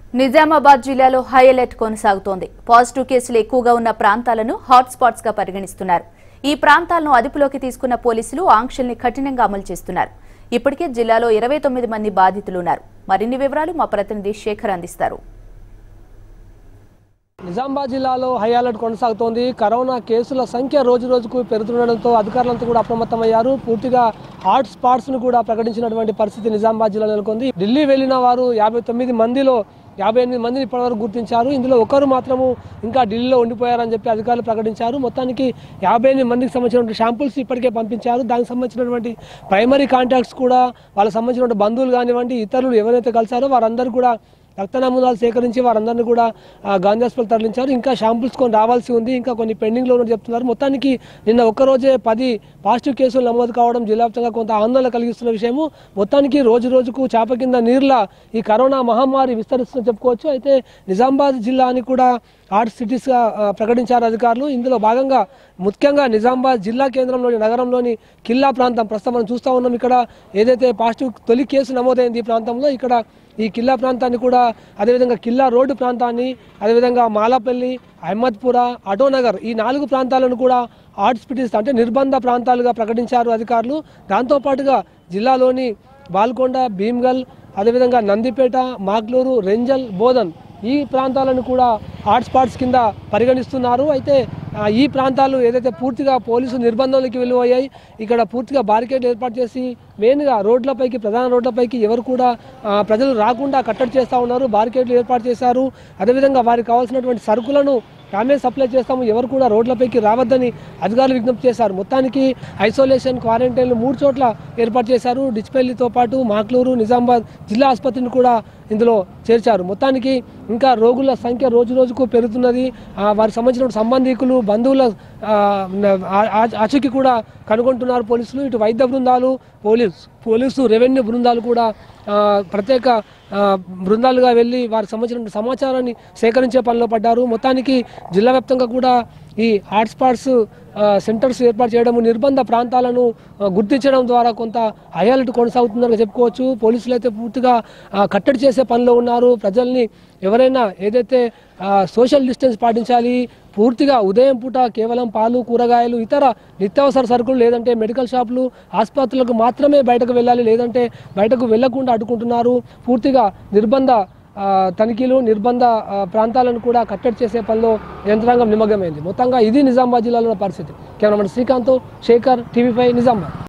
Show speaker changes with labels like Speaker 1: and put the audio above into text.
Speaker 1: నిజామాబాద్ జిల్లాలో high alert కొనసాగుతోంది positive కేసులు ఎక్కువగా ఉన్న ప్రాంతాలను హాట్ స్పాట్స్ గా పరిగణిస్తున్నారు ఈ ప్రాంతాలను అదుపులోకి తీసుకున్న పోలీసులు ఆంక్షల్ని కఠినంగా అమలు చేస్తున్నారు ఇప్పటికే జిల్లాలో ఇరవై తొమ్మిది మంది బాధితులున్నారు మరిన్ని వివరాలు మా ప్రతినిధి శేఖర్ అందిస్తారు
Speaker 2: నిజామాబాద్ జిల్లాలో హై అలర్ట్ కొనసాగుతోంది కరోనా కేసుల సంఖ్య రోజు రోజుకు పెరుగుతుండడంతో అధికారులంతా కూడా అప్రమత్తమయ్యారు పూర్తిగా హాట్ స్పాట్స్ ను కూడా ప్రకటించినటువంటి పరిస్థితి నిజామాబాద్ జిల్లాలో నెలకొంది ఢిల్లీ వెళ్లిన వారు యాభై తొమ్మిది మందిలో యాభై ఎనిమిది మందిని ఇప్పటివరకు గుర్తించారు ఇందులో ఒకరు మాత్రము ఇంకా ఢిల్లీలో ఉండిపోయారని చెప్పి అధికారులు ప్రకటించారు మొత్తానికి యాభై ఎనిమిది మందికి సంబంధించినటువంటి శాంపుల్స్ ఇప్పటికే పంపించారు దానికి సంబంధించినటువంటి ప్రైమరీ కాంటాక్ట్స్ కూడా వాళ్ళకి సంబంధించినటువంటి బంధువులు కానివ్వండి ఇతరులు ఎవరైతే కలిసారో వారందరూ కూడా రక్త నమూనాలు సేకరించి వారందరినీ కూడా ఆ, గాంధీ హాస్పిటల్ తరలించారు ఇంకా షాంపుల్స్ కొన్ని రావాల్సి ఉంది ఇంకా కొన్ని పెండింగ్లో ఉన్నట్టు చెప్తున్నారు మొత్తానికి నిన్న ఒక్కరోజే పది పాజిటివ్ కేసులు నమోదు కావడం జిల్లా వ్యాప్తంగా కొంత ఆందోళన కలిగిస్తున్న విషయము మొత్తానికి రోజు రోజుకు చేప కింద నీర్ల ఈ కరోనా మహమ్మారి విస్తరిస్తుందని చెప్పుకోవచ్చు అయితే నిజామాబాద్ జిల్లాని కూడా హాట్ సిటీస్గా ఆ, ప్రకటించారు అధికారులు ఇందులో భాగంగా ముఖ్యంగా నిజామాబాద్ జిల్లా కేంద్రంలోని నగరంలోని కిల్లా ప్రాంతం ప్రస్తుతం మనం చూస్తూ ఉన్నాం ఇక్కడ ఏదైతే పాజిటివ్ తొలి కేసు నమోదైంది ఈ ప్రాంతంలో ఇక్కడ ఈ కిల్లా ప్రాంతాన్ని కూడా అదేవిధంగా కిల్లా రోడ్డు ప్రాంతాన్ని అదేవిధంగా మాలాపల్లి అహ్మద్పుర ఆటోనగర్ ఈ నాలుగు ప్రాంతాలను కూడా హాట్ సిటీస్ అంటే నిర్బంధ ప్రాంతాలుగా ప్రకటించారు అధికారులు దాంతోపాటుగా జిల్లాలోని బాల్కొండ భీమ్గల్ అదేవిధంగా నందిపేట మాగ్లూరు రెంజల్ బోధన్ ఈ ప్రాంతాలను కూడా హాట్ స్పాట్స్ కింద పరిగణిస్తున్నారు అయితే ఆ, ఈ ప్రాంతాలు ఏదైతే పూర్తిగా పోలీసు నిర్బంధంలోకి వెళ్ళిపోయాయి ఇక్కడ పూర్తిగా బారికేడ్ ఏర్పాటు చేసి మెయిన్గా రోడ్లపైకి ప్రధాన రోడ్లపైకి ఎవరు కూడా ఆ, ప్రజలు రాకుండా కట్టడి చేస్తూ ఉన్నారు బారికేడ్లు ఏర్పాటు చేశారు అదేవిధంగా వారికి కావాల్సినటువంటి సరుకులను తామే సప్లై చేస్తాము ఎవరు కూడా రోడ్లపైకి రావద్దని అధికారులు విజ్ఞప్తి చేశారు మొత్తానికి ఐసోలేషన్ క్వారంటైన్లు మూడు చోట్ల ఏర్పాటు చేశారు డిచ్పల్లితో పాటు మాక్లూరు నిజామాబాద్ జిల్లా ఆసుపత్రిని కూడా ఇందులో చేర్చారు మొత్తానికి ఇంకా రోగుల సంఖ్య రోజు రోజుకు పెరుగుతున్నది ఆ, వారికి సంబంధించిన సంబంధికులు బంధువుల ఆ, ఆ- ఆ- ఆచూకీ కూడా కనుగొంటున్నారు పోలీసులు ఇటు వైద్య బృందాలు పోలీస్ పోలీసు రెవెన్యూ బృందాలు కూడా ఆ, ప్రత్యేక ఆ, బృందాలుగా వెళ్ళి వారికి సంబంధించిన సమాచారాన్ని సేకరించే పనిలో పడ్డారు మొత్తానికి జిల్లా వ్యాప్తంగా కూడా ఈ హాట్స్పాట్స్ సెంటర్స్ ఏర్పాటు చేయడం నిర్బంధ ప్రాంతాలను ఆ, గుర్తించడం ద్వారా కొంత హయాలట్ కొనసాగుతుందని చెప్పుకోవచ్చు పోలీసులు అయితే పూర్తిగా ఆ, కట్టడి చేసే పనిలో ఉన్నారు ప్రజల్ని ఎవరైనా ఏదైతే సోషల్ డిస్టెన్స్ పాటించాలి పూర్తిగా ఉదయం పూట కేవలం పాలు కూరగాయలు ఇతర నిత్యావసర సరుకులు లేదంటే మెడికల్ షాపులు ఆసుపత్రులకు మాత్రమే బయటకు వెళ్ళాలి లేదంటే బయటకు వెళ్లకుండా అడ్డుకుంటున్నారు పూర్తిగా నిర్బంధ ఆ, తనిఖీలు నిర్బంధ ఆ, ప్రాంతాలను కూడా కట్టడి చేసే పనిలో యంత్రాంగం నిమగ్నమైంది మొత్తంగా ఇది నిజామాబాద్ జిల్లాలో ఉన్న పరిస్థితి cameraman Srikanth Shekhar TV five Nizamabad